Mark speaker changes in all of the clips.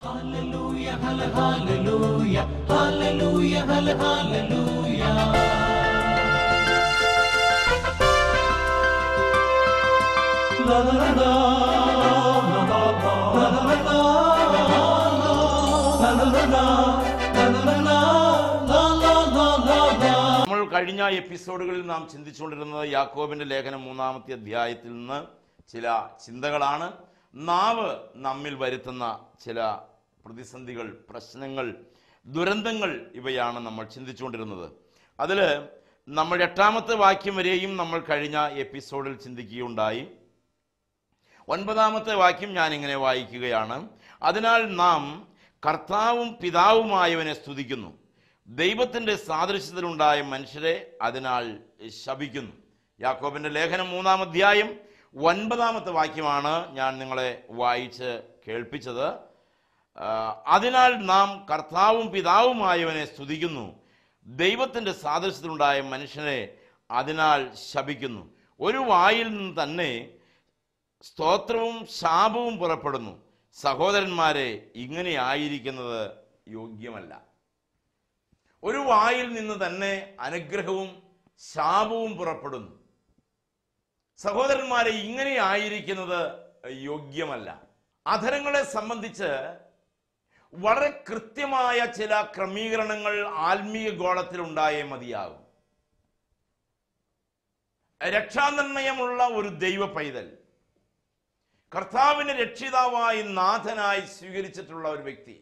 Speaker 1: Hallelujah, hall- hallelujah, hallelujah, hall- hallelujah. La la la la, la la la, la la la la, la la la la, la la la la, la la la la la.
Speaker 2: നമ്മൾ കഴിഞ്ഞ എപ്പിസോഡുകളിൽ നാം ചിന്തിച്ചുകൊണ്ടിരുന്നത് യാക്കോബിന്റെ ലേഖനം മൂന്നാമത്തെ അധ്യായത്തിൽ നിന്ന് ചില ചിന്തകളാണ് നാവ് നമ്മിൽ വരുത്തുന്ന ചില പ്രതിസന്ധികൾ പ്രശ്നങ്ങൾ ദുരന്തങ്ങൾ ഇവയാണ് നമ്മൾ ചിന്തിച്ചുകൊണ്ടിരുന്നത് അതിൽ നമ്മൾ എട്ടാമത്തെ വാക്യം വരെയും നമ്മൾ കഴിഞ്ഞ എപ്പിസോഡിൽ ചിന്തിക്കുകയുണ്ടായി ഒൻപതാമത്തെ വാക്യം ഞാൻ ഇങ്ങനെ വായിക്കുകയാണ് അതിനാൽ നാം കർത്താവും പിതാവുമായവനെ സ്തുതിക്കുന്നു ദൈവത്തിൻ്റെ സാദൃശ്യത്തിലുണ്ടായ മനുഷ്യരെ അതിനാൽ ശപിക്കുന്നു യാക്കോബിൻ്റെ ലേഖനം മൂന്നാം അധ്യായം ഒൻപതാമത്തെ വാക്യമാണ് ഞാൻ നിങ്ങളെ വായിച്ച് കേൾപ്പിച്ചത് ആ, അതിനാൽ നാം കർത്താവും പിതാവുമായവനെ സ്തുതിക്കുന്നു ദൈവത്തിൻ്റെ സാദൃശ്യത്തിലുണ്ടായ മനുഷ്യനെ അതിനാൽ ശപിക്കുന്നു ഒരു വായിൽ നിന്ന് തന്നെ സ്തോത്രവും ശാപവും പുറപ്പെടുന്നു സഹോദരന്മാരെ ഇങ്ങനെ ആയിരിക്കുന്നത് യോഗ്യമല്ല ഒരു വായിൽ നിന്ന് തന്നെ അനുഗ്രഹവും ശാപവും പുറപ്പെടുന്നു സഹോദരന്മാരെ ഇങ്ങനെ ആയിരിക്കുന്നത് യോഗ്യമല്ല അധരങ്ങളെ സംബന്ധിച്ച് വളരെ കൃത്യമായ ചില ക്രമീകരണങ്ങൾ ആത്മീയ ഗോളത്തിൽ ഉണ്ടായേ മതിയാകും രക്ഷാനിർണയമുള്ള ഒരു ദൈവ പൈതൽ കർത്താവിനെ രക്ഷിതാവായി നാഥനായി സ്വീകരിച്ചിട്ടുള്ള ഒരു വ്യക്തി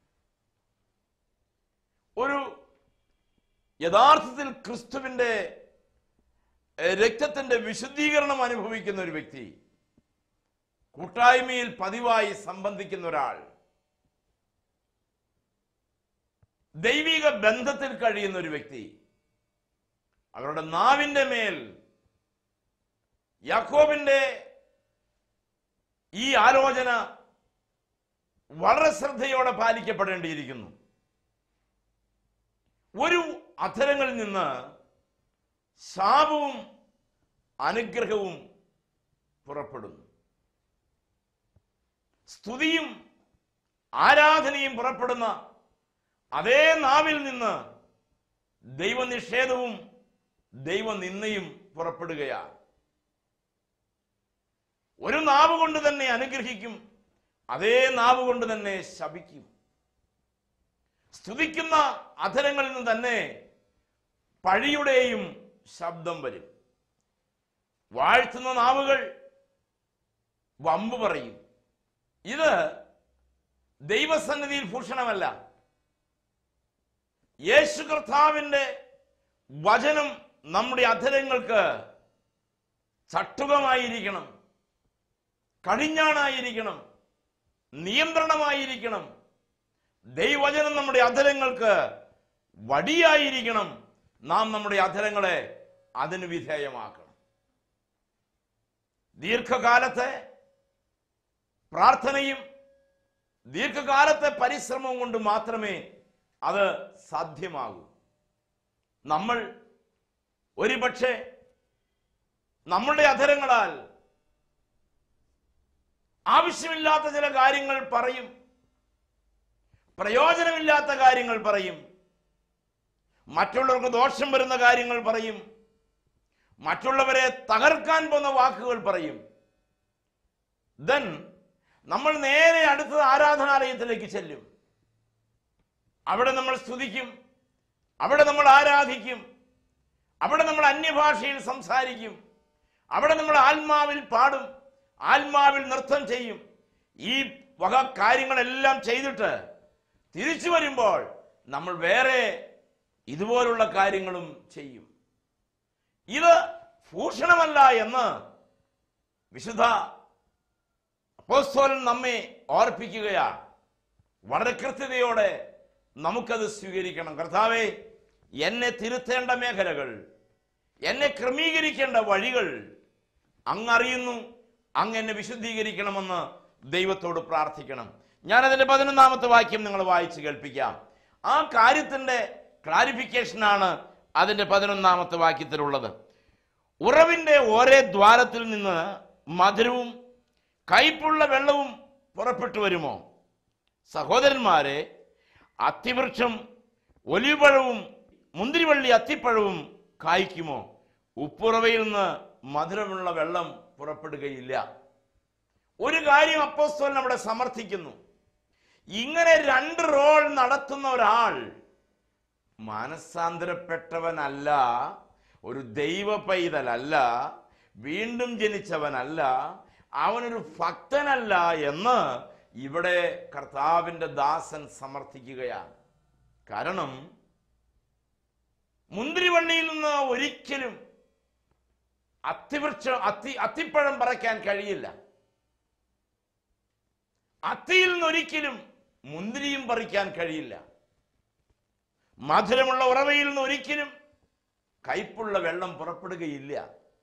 Speaker 2: ഒരു യഥാർത്ഥത്തിൽ ക്രിസ്തുവിന്റെ എഹ്, രക്തത്തിന്റെ വിശുദ്ധീകരണം അനുഭവിക്കുന്ന ഒരു വ്യക്തി കൂട്ടായ്മയിൽ പതിവായി സംബന്ധിക്കുന്ന ഒരാൾ ദൈവിക ബന്ധത്തിൽ കഴിയുന്ന ഒരു വ്യക്തി അവരുടെ നാവിന്റെ മേൽ യാക്കോബിന്റെ ഈ ആലോചന വളരെ ശ്രദ്ധയോടെ പാലിക്കപ്പെടേണ്ടിയിരിക്കുന്നു ഒരു അധരങ്ങളിൽ നിന്ന് ശാപവും അനുഗ്രഹവും പുറപ്പെടുന്നു സ്തുതിയും ആരാധനയും പുറപ്പെടുന്ന അതേ നാവിൽ നിന്ന് ദൈവനിഷേധവും ദൈവനിന്ദയും പുറപ്പെടുകയാണ് ഒരു നാവ് കൊണ്ട് തന്നെ അനുഗ്രഹിക്കും അതേ നാവ് കൊണ്ട് തന്നെ ശപിക്കും സ്തുതിക്കുന്ന അധരങ്ങളിൽ നിന്ന് തന്നെ പഴിയുടെയും ശബ്ദം വരും വാഴ്ത്തുന്ന നാവുകൾ വമ്പ് പറയും ഇത് ദൈവസന്നിധിയിൽ ഭൂഷണമല്ല യേശു കർത്താവിന്റെ വചനം നമ്മുടെ അധരങ്ങൾക്ക് ചട്ടുകമായിരിക്കണം കടിഞ്ഞാണായിരിക്കണം നിയന്ത്രണമായിരിക്കണം ദൈവവചനം നമ്മുടെ അധരങ്ങൾക്ക് വടിയായിരിക്കണം നാം നമ്മുടെ അധരങ്ങളെ അതിന് വിധേയമാക്കണം ദീർഘകാലത്തെ പ്രാർത്ഥനയും ദീർഘകാലത്തെ പരിശ്രമവും കൊണ്ട് മാത്രമേ അത് സാധ്യമാകൂ നമ്മൾ ഒരുപക്ഷെ നമ്മളുടെ അധരങ്ങളാൽ ആവശ്യമില്ലാത്ത ചില കാര്യങ്ങൾ പറയും പ്രയോജനമില്ലാത്ത കാര്യങ്ങൾ പറയും മറ്റുള്ളവർക്ക് ദോഷം വരുന്ന കാര്യങ്ങൾ പറയും മറ്റുള്ളവരെ തകർക്കാൻ പോകുന്ന വാക്കുകൾ പറയും ദെൻ നമ്മൾ നേരെ അടുത്ത ആരാധനാലയത്തിലേക്ക് ചെല്ലും അവിടെ നമ്മൾ സ്തുതിക്കും അവിടെ നമ്മൾ ആരാധിക്കും അവിടെ നമ്മൾ അന്യഭാഷയിൽ സംസാരിക്കും അവിടെ നമ്മൾ ആത്മാവിൽ പാടും ആത്മാവിൽ നൃത്തം ചെയ്യും ഈ വക കാര്യങ്ങളെല്ലാം ചെയ്തിട്ട് തിരിച്ചു വരുമ്പോൾ നമ്മൾ വേറെ ഇതുപോലുള്ള കാര്യങ്ങളും ചെയ്യും ഇത് ഭൂഷണമല്ല എന്ന് വിശുദ്ധ അപ്പോസ്തലൻ നമ്മെ ഓർപ്പിക്കുകയാണ് വളരെ കൃത്യതയോടെ നമുക്കത് സ്വീകരിക്കണം കർത്താവെ എന്നെ തിരുത്തേണ്ട മേഖലകൾ എന്നെ ക്രമീകരിക്കേണ്ട വഴികൾ അങ്ങറിയുന്നു അങ്ങ് എന്നെ വിശുദ്ധീകരിക്കണമെന്ന് ദൈവത്തോട് പ്രാർത്ഥിക്കണം ഞാനതിന്റെ പതിനൊന്നാമത്തെ വാക്യം നിങ്ങൾ വായിച്ച് കേൾപ്പിക്കാം ആ കാര്യത്തിന്റെ ക്ലാരിഫിക്കേഷനാണ് അതിന്റെ പതിനൊന്നാമത്തെ വാക്യത്തിലുള്ളത് ഉറവിന്റെ ഓരോ ദ്വാരത്തിൽ നിന്ന് മധുരവും കയ്പുള്ള വെള്ളവും പുറപ്പെട്ടു വരുമോ സഹോദരന്മാരെ അത്തിവൃക്ഷം ഒലിവഴവും മുന്തിരിവള്ളി അത്തിപ്പഴവും കായ്ക്കുമോ ഉപ്പുറവയിൽ നിന്ന് മധുരമുള്ള വെള്ളം പുറപ്പെടുകയില്ല ഒരു കാര്യം അപ്പോസ്തലൻ അവിടെ സമർത്ഥിക്കുന്നു ഇങ്ങനെ രണ്ട് റോൾ നടത്തുന്ന ഒരാൾ മാനസാന്തരപ്പെട്ടവനല്ല ഒരു ദൈവ പൈതലല്ല വീണ്ടും ജനിച്ചവനല്ല അവനൊരു ഭക്തനല്ല എന്ന് ഇവിടെ കർത്താവിന്റെ ദാസൻ സമർത്ഥിക്കുകയാണ് കാരണം മുന്തിരിവള്ളിയിൽ നിന്ന് ഒരിക്കലും അത്തിവൃക്ഷം അത്തി അത്തിപ്പഴം പറിക്കാൻ കഴിയില്ല അത്തിയിൽ നിന്ന് ഒരിക്കലും മുന്തിരിയും പറിക്കാൻ കഴിയില്ല മധുരമുള്ള ഉറവയിൽ നിന്ന് ഒരിക്കലും കയ്പുള്ള വെള്ളം പുറപ്പെടുകയില്ല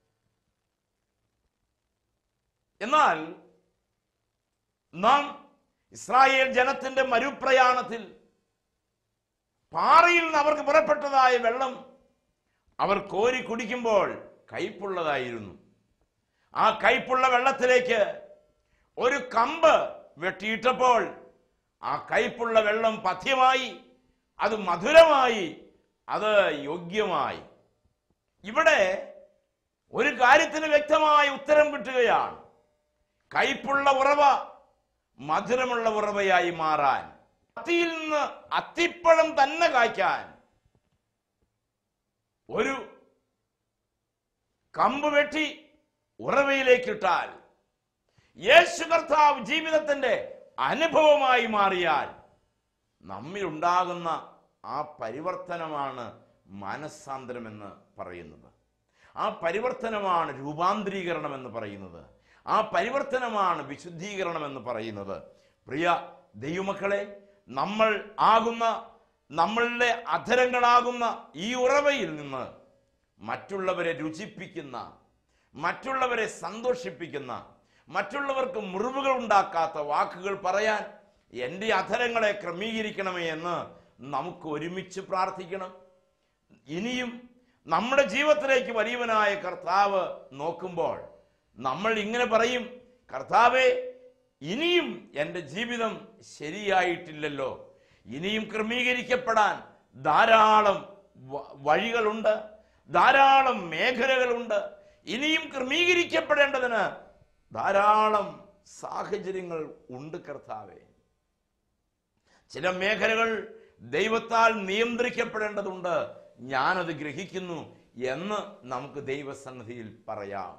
Speaker 2: എന്നാൽ നാം ഇസ്രായേൽ ജനത്തിന്റെ മരുപ്രയാണത്തിൽ പാറയിൽ നിന്ന് അവർക്ക് പുറപ്പെട്ടതായ വെള്ളം അവർ കോരി കുടിക്കുമ്പോൾ കയ്പുള്ളതായിരുന്നു ആ കയ്പുള്ള വെള്ളത്തിലേക്ക് ഒരു കമ്പ് വെട്ടിയിട്ടപ്പോൾ ആ കയ്പുള്ള വെള്ളം പഥ്യമായി അത് മധുരമായി അത് യോഗ്യമായി ഇവിടെ ഒരു കാര്യത്തിന് വ്യക്തമായ ഉത്തരം കിട്ടുകയാണ് കയ്പുള്ള ഉറവ മധുരമുള്ള ഉറവയായി മാറാൻ അത്തിയിൽ നിന്ന് അത്തിപ്പഴം തന്നെ കായ്ക്കാൻ ഒരു കമ്പ് വെട്ടി ഉറവയിലേക്കിട്ടാൽ യേശു കർത്താവ് ജീവിതത്തിന്റെ അനുഭവമായി മാറിയാൽ നമ്മിൽ ഉണ്ടാകുന്ന ആ പരിവർത്തനമാണ് മാനസാന്തരം എന്ന് പറയുന്നത് ആ പരിവർത്തനമാണ് രൂപാന്തരീകരണം എന്ന് പറയുന്നത് ആ പരിവർത്തനമാണ് വിശുദ്ധീകരണം എന്ന് പറയുന്നത് പ്രിയ ദൈവമക്കളെ നമ്മൾ ആകുന്ന നമ്മളുടെ അധരങ്ങളാകുന്ന ഈ ഉറവയിൽ നിന്ന് മറ്റുള്ളവരെ രുചിപ്പിക്കുന്ന മറ്റുള്ളവരെ സന്തോഷിപ്പിക്കുന്ന മറ്റുള്ളവർക്ക് മുറിവുകൾ ഉണ്ടാക്കാത്ത വാക്കുകൾ പറയാൻ എൻ്റെ അധരങ്ങളെ ക്രമീകരിക്കണമേ എന്ന് നമുക്ക് ഒരുമിച്ച് പ്രാർത്ഥിക്കണം ഇനിയും നമ്മുടെ ജീവിതത്തിലേക്ക് വലിയവനായ കർത്താവ് നോക്കുമ്പോൾ നമ്മൾ ഇങ്ങനെ പറയും കർത്താവെ ഇനിയും എൻ്റെ ജീവിതം ശരിയായിട്ടില്ലല്ലോ ഇനിയും ക്രമീകരിക്കപ്പെടാൻ ധാരാളം വ- വഴികളുണ്ട് ധാരാളം മേഖലകളുണ്ട് ഇനിയും ക്രമീകരിക്കപ്പെടേണ്ടതിന് ധാരാളം സാഹചര്യങ്ങൾ ഉണ്ട് കർത്താവേ ചില മേഖലകൾ ദൈവത്താൽ നിയന്ത്രിക്കപ്പെടേണ്ടതുണ്ട് ഞാനത് ഗ്രഹിക്കുന്നു എന്ന് നമുക്ക് ദൈവസന്നിധിയിൽ പറയാം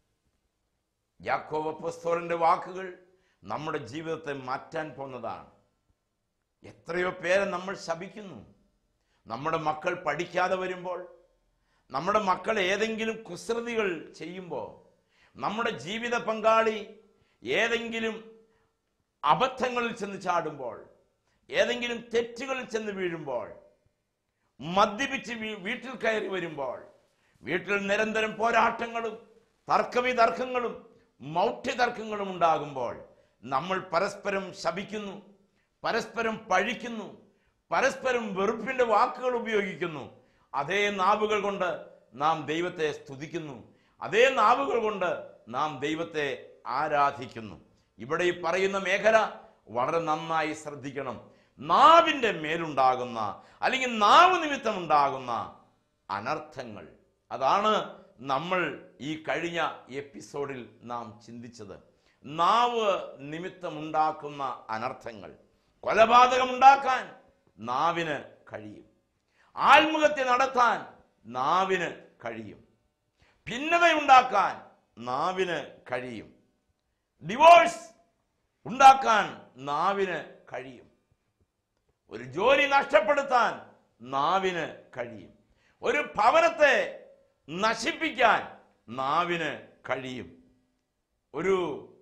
Speaker 2: യാക്കോബ് അപ്പോസ്തലന്റെ വാക്കുകൾ നമ്മുടെ ജീവിതത്തെ മാറ്റാൻ പോകുന്നതാണ് എത്രയോ പേരെ നമ്മൾ ശപിക്കുന്നു നമ്മുടെ മക്കൾ പഠിക്കാതെ വരുമ്പോൾ നമ്മുടെ മക്കൾ ഏതെങ്കിലും കുസൃതികൾ ചെയ്യുമ്പോൾ നമ്മുടെ ജീവിത പങ്കാളി ഏതെങ്കിലും അബദ്ധങ്ങളിൽ ചെന്ന് ചാടുമ്പോൾ ഏതെങ്കിലും തെറ്റുകളിൽ ചെന്ന് വീഴുമ്പോൾ മദ്യപിച്ച് വീ- വീട്ടിൽ കയറി വരുമ്പോൾ വീട്ടിൽ നിരന്തരം പോരാട്ടങ്ങളും തർക്കവിതർക്കങ്ങളും മൗഢ്യ തർക്കങ്ങളും ഉണ്ടാകുമ്പോൾ നമ്മൾ പരസ്പരം ശപിക്കുന്നു പരസ്പരം പഴിക്കുന്നു പരസ്പരം വെറുപ്പിന്റെ വാക്കുകൾ ഉപയോഗിക്കുന്നു അതേ നാവുകൾ കൊണ്ട് നാം ദൈവത്തെ സ്തുതിക്കുന്നു അതേ നാവുകൾ കൊണ്ട് നാം ദൈവത്തെ ആരാധിക്കുന്നു ഇവിടെ ഈ പറയുന്ന മേഖല വളരെ നന്നായി ശ്രദ്ധിക്കണം നാവിന്റെ മേലുണ്ടാകുന്ന അല്ലെങ്കിൽ നാവ് നിമിത്തം ഉണ്ടാകുന്ന അനർത്ഥങ്ങൾ അതാണ് നമ്മൾ ഈ കഴിഞ്ഞ എപ്പിസോഡിൽ നാം ചിന്തിച്ചത് നാവ് നിമിത്തമുണ്ടാക്കുന്ന അനർത്ഥങ്ങൾ കൊലപാതകമുണ്ടാക്കാൻ നാവിന് കഴിയും ആത്മഹത്യ നടത്താൻ നാവിന് കഴിയും ഭിന്നതയുണ്ടാക്കാൻ നാവിന് കഴിയും ഡിവോഴ്സ് ഉണ്ടാക്കാൻ നാവിന് കഴിയും ഒരു ജോലി നഷ്ടപ്പെടുത്താൻ നാവിന് കഴിയും ഒരു ഭവനത്തെ നശിപ്പിക്കാൻ നാവിന് കഴിയും ഒരു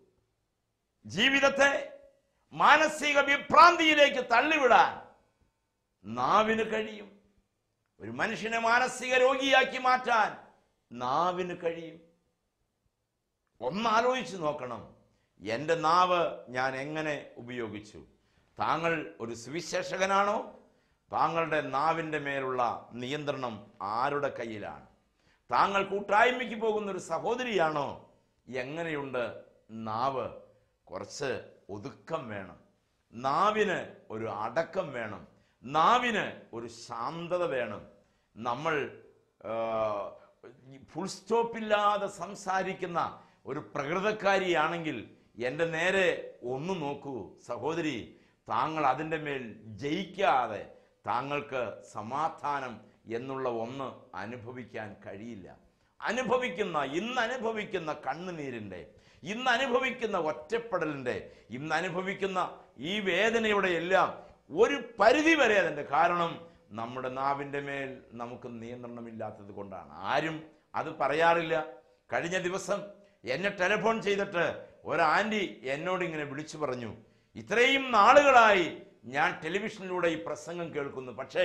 Speaker 2: ജീവിതത്തെ മാനസിക വിഭ്രാന്തിയിലേക്ക് തള്ളിവിടാൻ നാവിന് കഴിയും ഒരു മനുഷ്യനെ മാനസിക രോഗിയാക്കി മാറ്റാൻ നാവിന് കഴിയും ഒന്നാലോചിച്ച് നോക്കണം എൻ്റെ നാവ് ഞാൻ എങ്ങനെ ഉപയോഗിച്ചു താങ്കൾ ഒരു സുവിശേഷകനാണോ താങ്കളുടെ നാവിൻ്റെ മേലുള്ള നിയന്ത്രണം ആരുടെ കയ്യിലാണ് താങ്കൾ കൂട്ടായ്മയ്ക്ക് പോകുന്ന ഒരു സഹോദരിയാണോ എങ്ങനെയുണ്ട് നാവ് കുറച്ച് ഒതുക്കം വേണം നാവിന് ഒരു അടക്കം വേണം നാവിന് ഒരു ശാന്തത വേണം നമ്മൾ ഫുൾ സ്റ്റോപ്പില്ലാതെ സംസാരിക്കുന്ന ഒരു പ്രകൃതക്കാരിയാണെങ്കിൽ എൻ്റെ നേരെ ഒന്ന് നോക്കൂ സഹോദരി താങ്കൾ അതിൻ്റെ മേൽ ജയിക്കാതെ താങ്കൾക്ക് സമാധാനം എന്നുള്ള ഒന്ന് അനുഭവിക്കാൻ കഴിയില്ല അനുഭവിക്കുന്ന ഇന്ന് അനുഭവിക്കുന്ന കണ്ണുനീരിൻ്റെ ഇന്ന് അനുഭവിക്കുന്ന ഒറ്റപ്പെടലിൻ്റെ ഇന്ന് അനുഭവിക്കുന്ന ഈ വേദനയുടെ എല്ലാം ഒരു പരിധി വരെ അതിൻ്റെ കാരണം നമ്മുടെ നാവിൻ്റെ മേൽ നമുക്ക് നിയന്ത്രണമില്ലാത്തത് കൊണ്ടാണ് ആരും അത് പറയാറില്ല കഴിഞ്ഞ ദിവസം എന്നെ ടെലിഫോൺ ചെയ്തിട്ട് ഒരു ആൻറ്റി എന്നോട് ഇങ്ങനെ വിളിച്ചു പറഞ്ഞു ഇത്രയും നാളുകളായി ഞാൻ ടെലിവിഷനിലൂടെ ഈ പ്രസംഗം കേൾക്കുന്നു പക്ഷേ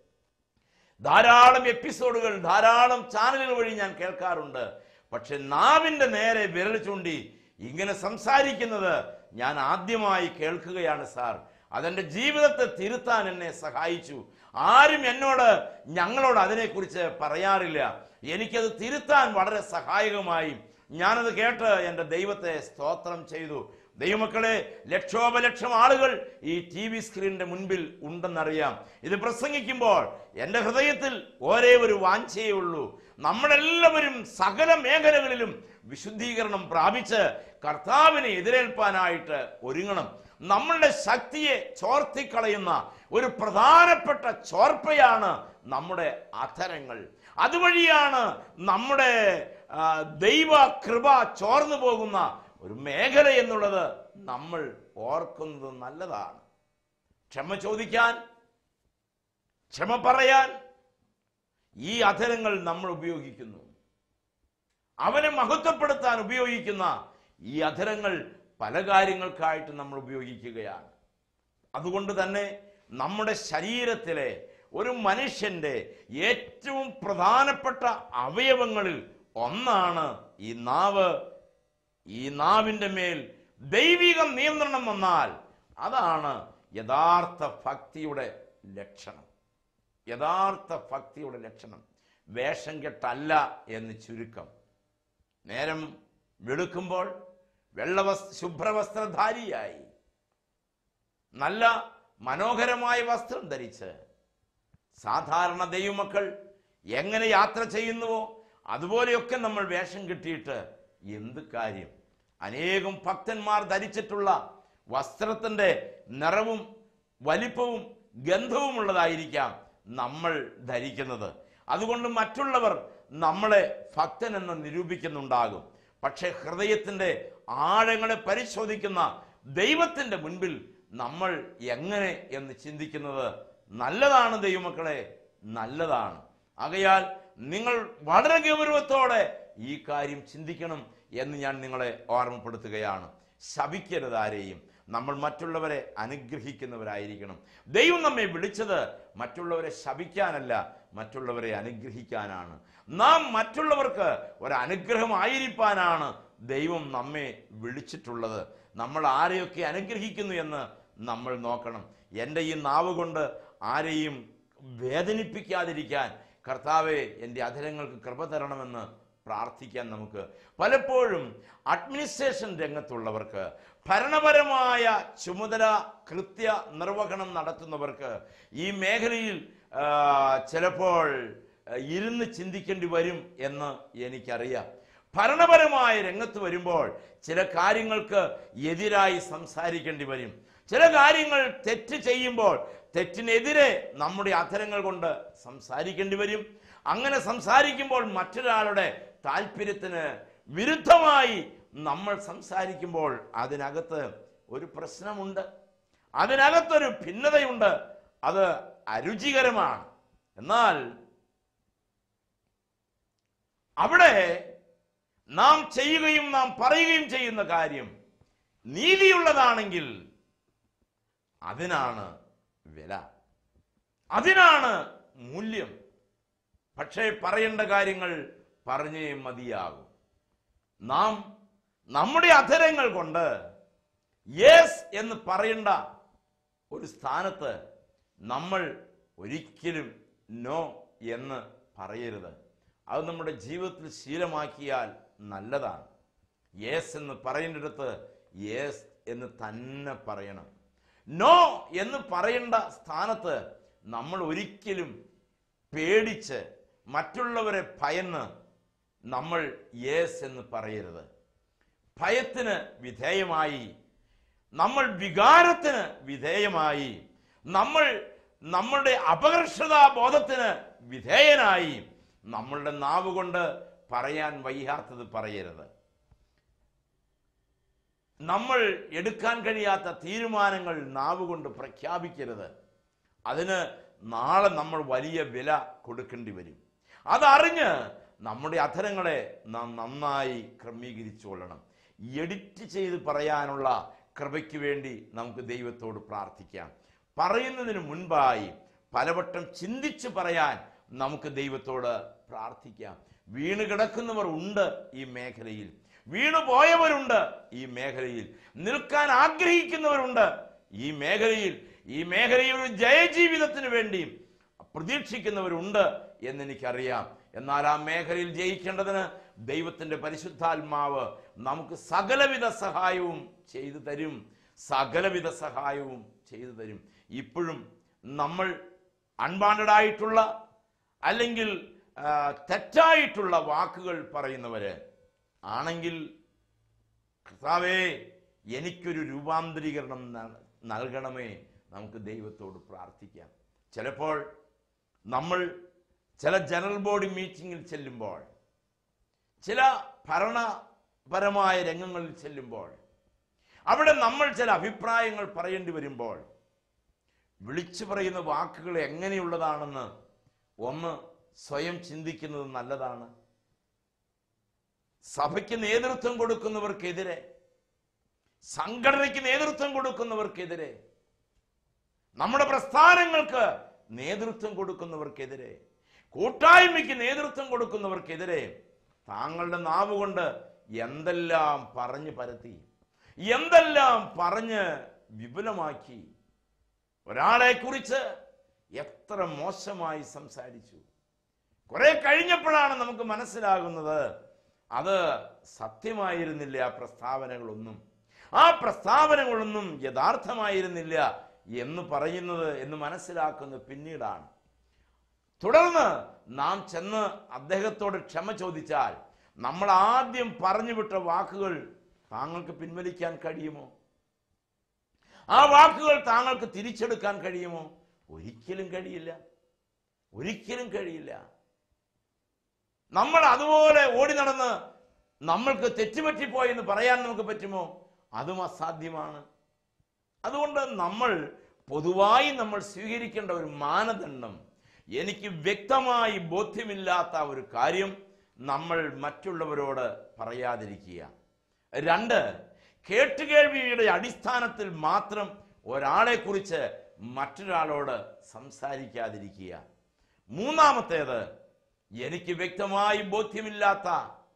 Speaker 2: ധാരാളം എപ്പിസോഡുകൾ ധാരാളം ചാനലുകൾ വഴി ഞാൻ കേൾക്കാറുണ്ട് പക്ഷെ നാവിന്റെ നേരെ വിരൽ ചൂണ്ടി ഇങ്ങനെ സംസാരിക്കുന്നത് ഞാൻ ആദ്യമായി കേൾക്കുകയാണ് സാർ അതെന്റെ ജീവിതത്തെ തിരുത്താൻ എന്നെ സഹായിച്ചു ആരും എന്നോട് ഞങ്ങളോട് അതിനെക്കുറിച്ച് പറയാറില്ല എനിക്കത് തിരുത്താൻ വളരെ സഹായകമായി ഞാനത് കേട്ട് എൻ്റെ ദൈവത്തെ സ്തോത്രം ചെയ്തു ദൈവമക്കളെ ലക്ഷോപലക്ഷം ആളുകൾ ഈ ടി വി സ്ക്രീനിന്റെ മുൻപിൽ ഉണ്ടെന്നറിയാം ഇത് പ്രസംഗിക്കുമ്പോൾ എൻ്റെ ഹൃദയത്തിൽ ഒരേ ഒരു വാഞ്ചയേ ഉള്ളൂ നമ്മളെല്ലാവരും സകല മേഖലകളിലും വിശുദ്ധീകരണം പ്രാപിച്ച് കർത്താവിനെ എതിരേൽപ്പാനായിട്ട് ഒരുങ്ങണം നമ്മളുടെ ശക്തിയെ ചോർത്തിക്കളയുന്ന ഒരു പ്രധാനപ്പെട്ട ചോർപ്പയാണ് നമ്മുടെ അധരങ്ങൾ അതുവഴിയാണ് നമ്മുടെ ആ, ദൈവ കൃപ ചോർന്നു പോകുന്ന ഒരു മേഖല എന്നുള്ളത് നമ്മൾ ഓർക്കുന്നത് നല്ലതാണ് ക്ഷമ ചോദിക്കാൻ ക്ഷമ പറയാൻ ഈ അധരങ്ങൾ നമ്മൾ ഉപയോഗിക്കുന്നു അവനെ മഹത്വപ്പെടുത്താൻ ഉപയോഗിക്കുന്ന ഈ അധരങ്ങൾ പല കാര്യങ്ങൾക്കായിട്ട് നമ്മൾ ഉപയോഗിക്കുകയാണ് അതുകൊണ്ട് തന്നെ നമ്മുടെ ശരീരത്തിലെ ഒരു മനുഷ്യന്റെ ഏറ്റവും പ്രധാനപ്പെട്ട അവയവങ്ങളിൽ ഒന്നാണ് ഈ നാവ് ഈ നാവിന്റെ മേൽ ദൈവിക നിയന്ത്രണം വന്നാൽ അതാണ് യഥാർത്ഥ ഭക്തിയുടെ ലക്ഷണം യഥാർത്ഥ ഭക്തിയുടെ ലക്ഷണം വേഷം കെട്ടല്ല എന്ന് ചുരുക്കം നേരം വെളുക്കുമ്പോൾ വെള്ളവസ് ശുഭ്രവസ്ത്രധാരിയായി നല്ല മനോഹരമായ വസ്ത്രം ധരിച്ച് സാധാരണ ദൈവമക്കൾ എങ്ങനെ യാത്ര ചെയ്യുന്നുവോ അതുപോലെയൊക്കെ നമ്മൾ വേഷം കിട്ടിയിട്ട് എന്ത് കാര്യം അനേകം ഭക്തന്മാർ ധരിച്ചിട്ടുള്ള വസ്ത്രത്തിന്റെ നിറവും വലിപ്പവും ഗന്ധവുമുള്ളതായിരിക്കാം നമ്മൾ ധരിക്കുന്നത് അതുകൊണ്ട് മറ്റുള്ളവർ നമ്മളെ ഭക്തനെന്ന് നിരൂപിക്കുന്നുണ്ടാകും പക്ഷെ ഹൃദയത്തിന്റെ ആഴങ്ങളെ പരിശോധിക്കുന്ന ദൈവത്തിന്റെ മുൻപിൽ നമ്മൾ എങ്ങനെ എന്ന് ചിന്തിക്കുന്നത് നല്ലതാണ് ദൈവമക്കളെ നല്ലതാണ് ആകയാൽ നിങ്ങൾ വളരെ ഗൗരവത്തോടെ ഈ കാര്യം ചിന്തിക്കണം എന്ന് ഞാൻ നിങ്ങളെ ഓർമ്മപ്പെടുത്തുകയാണ് ശപിക്കരുത് ആരെയും നമ്മൾ മറ്റുള്ളവരെ അനുഗ്രഹിക്കുന്നവരായിരിക്കണം ദൈവം നമ്മെ വിളിച്ചത് മറ്റുള്ളവരെ ശപിക്കാനല്ല മറ്റുള്ളവരെ അനുഗ്രഹിക്കാനാണ് നാം മറ്റുള്ളവർക്ക് ഒരു അനുഗ്രഹമായിരിക്കാനാണ് ദൈവം നമ്മെ വിളിച്ചിട്ടുള്ളത് നമ്മൾ ആരെയൊക്കെ അനുഗ്രഹിക്കുന്നു എന്ന് നമ്മൾ നോക്കണം എൻ്റെ ഈ നാവ് കൊണ്ട് ആരെയും വേദനിപ്പിക്കാതിരിക്കാൻ കർത്താവെ എൻ്റെ അധരങ്ങൾക്ക് കൃപ തരണമെന്ന് പ്രാർത്ഥിക്കാൻ നമുക്ക് പലപ്പോഴും അഡ്മിനിസ്ട്രേഷൻ രംഗത്തുള്ളവർക്ക് ഭരണപരമായ ചുമതല കൃത്യ നിർവഹണം നടത്തുന്നവർക്ക് ഈ മേഖലയിൽ ആ, ചിലപ്പോൾ ആ, ഇരുന്ന് ചിന്തിക്കേണ്ടി വരും എന്ന് എനിക്കറിയാം ഭരണപരമായ രംഗത്ത് വരുമ്പോൾ ചില കാര്യങ്ങൾക്ക് എതിരായി സംസാരിക്കേണ്ടി വരും ചില കാര്യങ്ങൾ തെറ്റ് ചെയ്യുമ്പോൾ തെറ്റിനെതിരെ നമ്മുടെ അധരങ്ങൾ കൊണ്ട് സംസാരിക്കേണ്ടി വരും അങ്ങനെ സംസാരിക്കുമ്പോൾ മറ്റൊരാളുടെ താല്പര്യത്തിന് വിരുദ്ധമായി നമ്മൾ സംസാരിക്കുമ്പോൾ അതിനകത്ത് ഒരു പ്രശ്നമുണ്ട് അതിനകത്തൊരു ഭിന്നതയുണ്ട് അത് അരുചികരമാണ് എന്നാൽ അവിടെ നാം ചെയ്യുകയും നാം പറയുകയും ചെയ്യുന്ന കാര്യം നീതിയുള്ളതാണെങ്കിൽ അതിനാണ് വില അതിനാണ് മൂല്യം പക്ഷേ പറയേണ്ട കാര്യങ്ങൾ പറഞ്ഞേ മതിയാകും നാം നമ്മുടെ അധരങ്ങൾ കൊണ്ട് യേസ് എന്ന് പറയേണ്ട ഒരു സ്ഥാനത്ത് നമ്മൾ ഒരിക്കലും നോ എന്ന് പറയരുത് അത് നമ്മുടെ ജീവിതത്തിൽ ശീലമാക്കിയാൽ നല്ലതാണ് യേസ് എന്ന് പറയേണ്ടിടത്ത് യേസ് എന്ന് തന്നെ പറയണം നോ എന്ന് പറയേണ്ട സ്ഥാനത്ത് നമ്മൾ ഒരിക്കലും പേടിച്ച് മറ്റുള്ളവരെ ഭയന്ന് നമ്മൾ യേസ് എന്ന് പറയരുത് ഭയത്തിന് വിധേയമായി നമ്മൾ വികാരത്തിന് വിധേയമായി നമ്മൾ നമ്മളുടെ അപകർഷതാ ബോധത്തിന് വിധേയനായി നമ്മളുടെ നാവ് കൊണ്ട് പറയാൻ വയ്യാത്തത് പറയരുത് നമ്മൾ എടുക്കാൻ കഴിയാത്ത തീരുമാനങ്ങൾ നാവ് കൊണ്ട് പ്രഖ്യാപിക്കരുത് അതിന് നാളെ നമ്മൾ വലിയ വില കൊടുക്കേണ്ടി വരും അതറിഞ്ഞ് നമ്മുടെ അധരങ്ങളെ നാം നന്നായി ക്രമീകരിച്ചുകൊള്ളണം എഡിറ്റ് ചെയ്ത് പറയാനുള്ള കൃപയ്ക്ക് വേണ്ടി നമുക്ക് ദൈവത്തോട് പ്രാർത്ഥിക്കാം പറയുന്നതിന് മുൻപായി പലവട്ടം ചിന്തിച്ച് പറയാൻ നമുക്ക് ദൈവത്തോട് പ്രാർത്ഥിക്കാം വീണ് കിടക്കുന്നവർ ഉണ്ട് ഈ മേഖലയിൽ വീണു പോയവരുണ്ട് ഈ മേഖലയിൽ നിൽക്കാൻ ആഗ്രഹിക്കുന്നവരുണ്ട് ഈ മേഖലയിൽ ഈ മേഖലയിൽ ഒരു ജയജീവിതത്തിന് വേണ്ടി പ്രതീക്ഷിക്കുന്നവരുണ്ട് എന്നെനിക്കറിയാം എന്നാൽ ആ മേഖലയിൽ ജയിക്കേണ്ടതിന് ദൈവത്തിന്റെ പരിശുദ്ധാത്മാവ് നമുക്ക് സകലവിധ സഹായവും ചെയ്തു തരും സകലവിധ സഹായവും ചെയ്തു തരും ഇപ്പോഴും നമ്മൾ അൺവാണ്ടഡ് ആയിട്ടുള്ള അല്ലെങ്കിൽ ആ, തെറ്റായിട്ടുള്ള വാക്കുകൾ പറയുന്നവര് ആണെങ്കിൽ കർത്താവേ എനിക്കൊരു രൂപാന്തരീകരണം ന- നൽകണമേ നമുക്ക് ദൈവത്തോട് പ്രാർത്ഥിക്കാം ചിലപ്പോൾ നമ്മൾ ചില ജനറൽ ബോഡി മീറ്റിങ്ങിൽ ചെല്ലുമ്പോൾ ചില ഭരണപരമായ രംഗങ്ങളിൽ ചെല്ലുമ്പോൾ അവിടെ നമ്മൾ ചില അഭിപ്രായങ്ങൾ പറയേണ്ടി വരുമ്പോൾ വിളിച്ചു പറയുന്ന വാക്കുകൾ എങ്ങനെയുള്ളതാണെന്ന് ഒന്ന് സ്വയം ചിന്തിക്കുന്നത് നല്ലതാണ് സഭയ്ക്ക് നേതൃത്വം കൊടുക്കുന്നവർക്കെതിരെ സംഘടനയ്ക്ക് നേതൃത്വം കൊടുക്കുന്നവർക്കെതിരെ നമ്മുടെ പ്രസ്ഥാനങ്ങൾക്ക് നേതൃത്വം കൊടുക്കുന്നവർക്കെതിരെ കൂട്ടായ്മയ്ക്ക് നേതൃത്വം കൊടുക്കുന്നവർക്കെതിരെ താങ്കളുടെ നാവ് കൊണ്ട് എന്തെല്ലാം പറഞ്ഞു പരത്തി എന്തെല്ലാം പറഞ്ഞ് വിപുലമാക്കി ഒരാളെ കുറിച്ച് എത്ര മോശമായി സംസാരിച്ചു കുറെ കഴിഞ്ഞപ്പോഴാണ് നമുക്ക് മനസ്സിലാകുന്നത് അത് സത്യമായിരുന്നില്ല ആ പ്രസ്താവനകളൊന്നും ആ പ്രസ്താവനകളൊന്നും യഥാർത്ഥമായിരുന്നില്ല എന്ന് പറയുന്നത് എന്ന് മനസ്സിലാക്കുന്നത് പിന്നീടാണ് തുടർന്ന് നാം ചെന്ന് അദ്ദേഹത്തോട് ക്ഷമ ചോദിച്ചാൽ നമ്മൾ ആദ്യം പറഞ്ഞു വിട്ട വാക്കുകൾ താങ്കൾക്ക് പിൻവലിക്കാൻ കഴിയുമോ ആ വാക്കുകൾ താങ്കൾക്ക് തിരിച്ചെടുക്കാൻ കഴിയുമോ ഒരിക്കലും കഴിയില്ല ഒരിക്കലും കഴിയില്ല നമ്മൾ അതുപോലെ ഓടി നടന്ന് നമ്മൾക്ക് തെറ്റുപറ്റിപ്പോയി എന്ന് പറയാൻ നമുക്ക് പറ്റുമോ അതും അസാധ്യമാണ് അതുകൊണ്ട് നമ്മൾ പൊതുവായി നമ്മൾ സ്വീകരിക്കേണ്ട ഒരു മാനദണ്ഡം എനിക്ക് വ്യക്തമായി ബോധ്യമില്ലാത്ത ഒരു കാര്യം നമ്മൾ മറ്റുള്ളവരോട് പറയാതിരിക്കുക രണ്ട് കേട്ടുകേൾവിയുടെ അടിസ്ഥാനത്തിൽ മാത്രം ഒരാളെ കുറിച്ച് മറ്റൊരാളോട് സംസാരിക്കാതിരിക്കുക മൂന്നാമത്തേത് എനിക്ക് വ്യക്തമായി ബോധ്യമില്ലാത്ത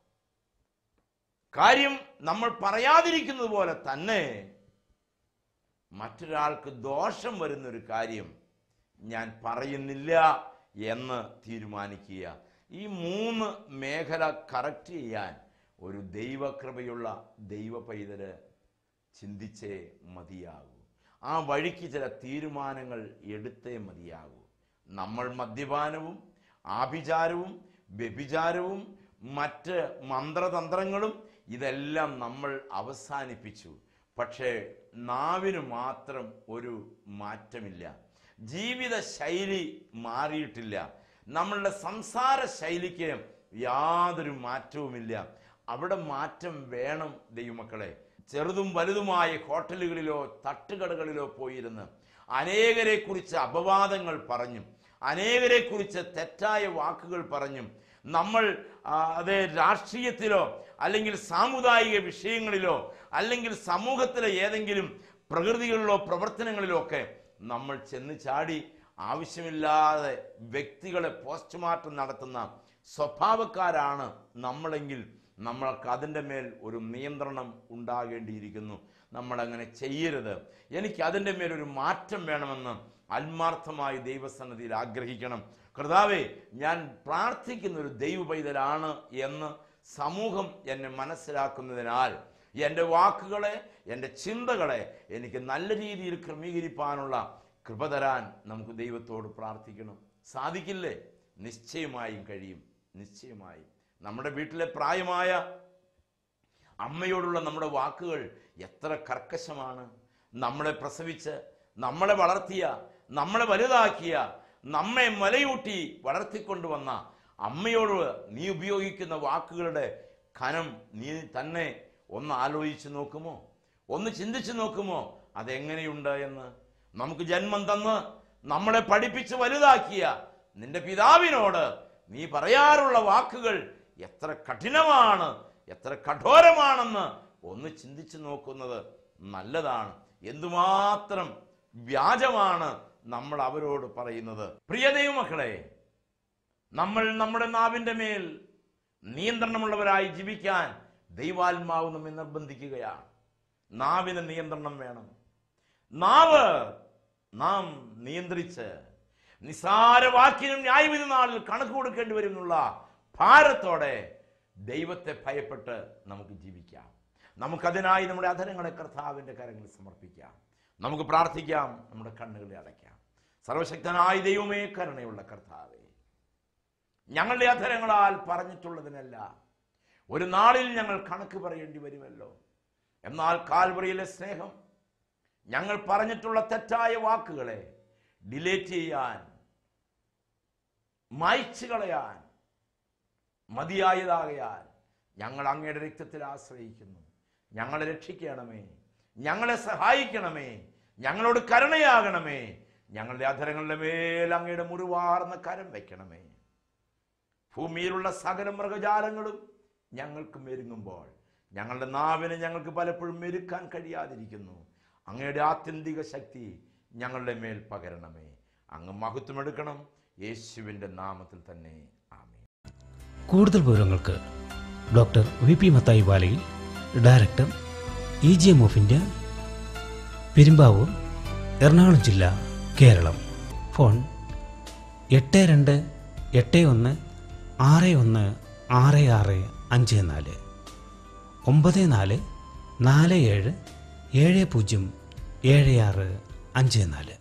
Speaker 2: കാര്യം നമ്മൾ പറയാതിരിക്കുന്നത് പോലെ തന്നെ മറ്റൊരാൾക്ക് ദോഷം വരുന്ന ഒരു കാര്യം ഞാൻ പറയുന്നില്ല എന്ന് തീരുമാനിക്കുക ഈ മൂന്ന് മേഖല കറക്റ്റ് ചെയ്യാൻ ഒരു ദൈവകൃപയുള്ള ദൈവ പൈതല് ചിന്തിച്ചേ മതിയാകൂ ആ വഴിക്ക് ചില തീരുമാനങ്ങൾ എടുത്തേ മതിയാകൂ നമ്മൾ മദ്യപാനവും ആഭിചാരവും വ്യഭിചാരവും മറ്റ് മന്ത്രതന്ത്രങ്ങളും ഇതെല്ലാം നമ്മൾ അവസാനിപ്പിച്ചു പക്ഷേ നാവിന് മാത്രം ഒരു മാറ്റമില്ല ജീവിത ശൈലി മാറിയിട്ടില്ല നമ്മളുടെ സംസാര ശൈലിക്ക് യാതൊരു മാറ്റവുമില്ല അവിടെ മാറ്റം വേണം ദൈവമക്കളെ ചെറുതും വലുതുമായ ഹോട്ടലുകളിലോ തട്ടുകടകളിലോ പോയിരുന്ന് അനേകരെ കുറിച്ച് അപവാദങ്ങൾ പറഞ്ഞും അനേകരെ കുറിച്ച് തെറ്റായ വാക്കുകൾ പറഞ്ഞും നമ്മൾ ആ, അത് രാഷ്ട്രീയത്തിലോ അല്ലെങ്കിൽ സാമുദായിക വിഷയങ്ങളിലോ അല്ലെങ്കിൽ സമൂഹത്തിലെ ഏതെങ്കിലും പ്രകൃതികളിലോ പ്രവർത്തനങ്ങളിലോ ഒക്കെ നമ്മൾ ചെന്ന് ചാടി ആവശ്യമില്ലാതെ വ്യക്തികളെ പോസ്റ്റ്മോർട്ടം നടത്തുന്ന സ്വഭാവക്കാരാണ് നമ്മളെങ്കിൽ നമ്മൾക്ക് അതിൻ്റെ മേൽ ഒരു നിയന്ത്രണം ഉണ്ടാകേണ്ടിയിരിക്കുന്നു നമ്മളങ്ങനെ ചെയ്യരുത് എനിക്ക് അതിൻ്റെ മേൽ ഒരു മാറ്റം വേണമെന്ന് ആത്മാർത്ഥമായി ദൈവസന്നിധിയിൽ ആഗ്രഹിക്കണം കർത്താവെ ഞാൻ പ്രാർത്ഥിക്കുന്ന ഒരു ദൈവ പൈതലാണ് എന്ന് സമൂഹം എന്നെ മനസ്സിലാക്കുന്നതിനാൽ എൻ്റെ വാക്കുകളെ എൻ്റെ ചിന്തകളെ എനിക്ക് നല്ല രീതിയിൽ ക്രമീകരിക്കാനുള്ള കൃപ തരാൻ നമുക്ക് ദൈവത്തോട് പ്രാർത്ഥിക്കണം സാധിക്കില്ലേ നിശ്ചയമായും കഴിയും നിശ്ചയമായും നമ്മുടെ വീട്ടിലെ പ്രായമായ അമ്മയോടുള്ള നമ്മുടെ വാക്കുകൾ എത്ര കർക്കശമാണ് നമ്മളെ പ്രസവിച്ച് നമ്മളെ വളർത്തിയ നമ്മളെ വലുതാക്കിയ നമ്മെ മലയൂട്ടി വളർത്തിക്കൊണ്ടുവന്ന അമ്മയോട് നീ ഉപയോഗിക്കുന്ന വാക്കുകളുടെ കനം നീ തന്നെ ഒന്ന് ആലോചിച്ച് നോക്കുമോ ഒന്ന് ചിന്തിച്ചു നോക്കുമോ അതെങ്ങനെയുണ്ട് എന്ന് നമുക്ക് ജന്മം തന്ന് നമ്മളെ പഠിപ്പിച്ച് വലുതാക്കിയ നിന്റെ പിതാവിനോട് നീ പറയാറുള്ള വാക്കുകൾ എത്ര കഠിനമാണ് എത്ര കഠോരമാണെന്ന് ഒന്ന് ചിന്തിച്ചു നോക്കുന്നത് നല്ലതാണ് എന്തുമാത്രം വ്യാജമാണ് നമ്മൾ അവരോട് പറയുന്നത് പ്രിയ ദൈവമക്കളെ നമ്മൾ നമ്മുടെ നാവിൻ്റെ മേൽ നിയന്ത്രണമുള്ളവരായി ജീവിക്കാൻ ദൈവാത്മാവ് നമ്മെ നിർബന്ധിക്കുകയാണ് നാവിന് നിയന്ത്രണം വേണം നാവ് നാം നിയന്ത്രിച്ച് നിസാര വാക്കിനും ന്യായവിധി നാളിൽ കണക്ക് കൊടുക്കേണ്ടി വരും എന്നുള്ള ഭാരത്തോടെ ദൈവത്തെ ഭയപ്പെട്ട് നമുക്ക് ജീവിക്കാം നമുക്കതിനായി നമ്മുടെ അധരങ്ങളെ കർത്താവിൻ്റെ കരങ്ങളിൽ സമർപ്പിക്കാം നമുക്ക് പ്രാർത്ഥിക്കാം നമ്മുടെ കണ്ണുകളെ അടയ്ക്കാം സർവശക്തനായ ദൈവമേ കരുണയുള്ള കർത്താവേ ഞങ്ങളുടെ അധരങ്ങളാൽ പറഞ്ഞിട്ടുള്ളതിനല്ല ഒരു നാളിൽ ഞങ്ങൾ കണക്ക് പറയേണ്ടി വരുമല്ലോ എന്നാൽ കാൽവറിയിലെ സ്നേഹം ഞങ്ങൾ പറഞ്ഞിട്ടുള്ള തെറ്റായ വാക്കുകളെ ഡിലേറ്റ് ചെയ്യാൻ മായ്ച്ചു കളയാൻ മതിയായതാകയാൽ ഞങ്ങൾ അങ്ങയുടെ രക്തത്തിൽ ആശ്രയിക്കുന്നു ഞങ്ങളെ രക്ഷിക്കണമേ ഞങ്ങളെ സഹായിക്കണമേ ഞങ്ങളോട് കരുണയാകണമേ ഞങ്ങളുടെ അധരങ്ങളുടെ മേൽ അങ്ങയുടെ മുറിവാർന്ന കരം വയ്ക്കണമേ ഭൂമിയിലുള്ള സകല മൃഗജാലങ്ങളും ഞങ്ങൾക്ക് മെരുങ്ങുമ്പോൾ ഞങ്ങളുടെ നാവിനെ ഞങ്ങൾക്ക് പലപ്പോഴും മെരുക്കാൻ കഴിയാതിരിക്കുന്നു അങ്ങയുടെ ആത്യന്തിക ശക്തി ഞങ്ങളുടെ മേൽ പകരണമേ അങ്ങ് മഹത്വമെടുക്കണം യേശുവിൻ്റെ നാമത്തിൽ തന്നെ ആമേ
Speaker 3: കൂടുതൽ വിവരങ്ങൾക്ക് ഡോക്ടർ വി പി മത്തായി വാലയിൽ director E G M of India Perumbavoor Ernakulam ജില്ല കേരളം ഫോൺ എട്ട് രണ്ട് എട്ട് ഒന്ന് ആറ് ഒന്ന് ആറ് ആറ് അഞ്ച് നാല് ഒമ്പത് നാല് നാല് ഏഴ് ഏഴ് പൂജ്യം ഏഴ് ആറ് അഞ്ച് നാല്